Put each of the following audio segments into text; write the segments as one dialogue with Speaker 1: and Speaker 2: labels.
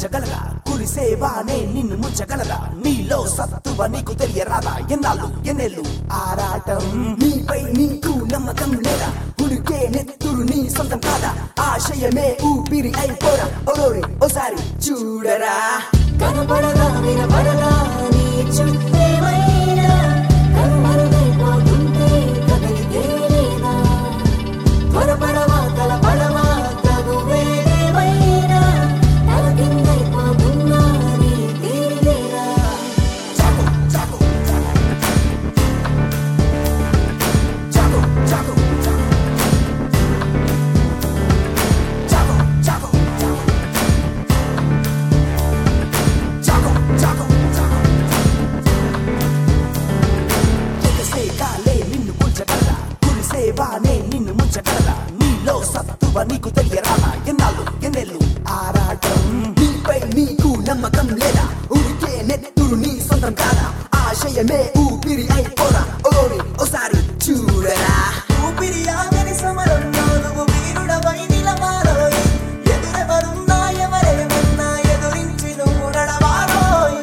Speaker 1: కూల్చగలరా కురిసేవానే నిన్ను ముంచగలరా నీలో సత్తువ నీకు తెలియరాదా ఎన్నాళ్ళు ఎన్నెళ్ళు ఆరాటం నీపై నీకు నమ్మకం లేదా ఉడికే నెత్తురు నీ సొంతం కాదా ఆశయమే ఊపిరి అయిపోరా ఓరోరి ఓసారి చూడరా
Speaker 2: కనపడగా వినపడగా నీ చుట్టేమైనా కనుమరుగైపోతుంటే కదలితే లేదా త్వరపడవా తలపడవా తగు వేరేమైనా తల కిందైపోతున్నా నీ తీరిలేదా
Speaker 1: చాకు చాకు చాకు చాకు చాకు చాకు చాకు చాకు చాకు ఎగసే కాలే నిన్ను కూల్చగలరా కురిసేవానే నిన్ను ముంచగలరా నీలో సత్తువ నీకు తెలియరాదా ఎన్నాళ్ళు ఎన్నెళ్ళు ఆరాటం నీపై నీకు నమ్మకం లేదా ఉడికే నెత్తురు నీ సొంతం కాదా ఆశయమే ఊపిరి అయిపోరా ఓరి ఓసారి చూడరా
Speaker 2: ఊపిరి ఆగని సమరంలో నువ్వు వీరుడవై నిలవాలోయ్ ఎదురెవరున్నా ఎవరేమన్నా ఎదురించి నువ్వు నడవాలోయ్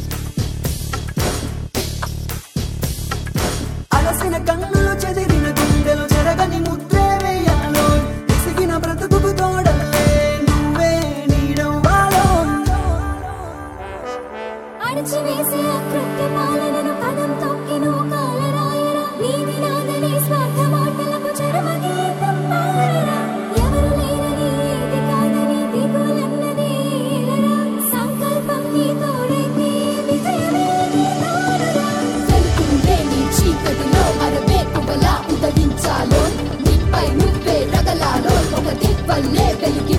Speaker 2: అలసిన కన్నులు చెదిరిన గుండెలు చెరగని ముద్రే వేయాలోయ్ విసిగిన బ్రతుకుకు తోడల్లే నువ్వే నీడవ్వాలోయ్
Speaker 3: అణచివేసే అకృత్య పాలనను పదం తొక్కి నువ్వు కాలరాయరా నీది నాదని స్వార్థ మాటలకు చరమ గీతం పాడరా ఎవరు లేరని ఏది కాదని దిగులన్నది ఏలరా సంకల్పం నీ తోడైతే విజయమే నీ తోడురా
Speaker 4: వెలుగుండే నీ చీకటిలో అరవే పువ్వలా ఉదయించాలో నీపై నువ్వే రగలాలో ఒక దివ్వల్లే వెలిగి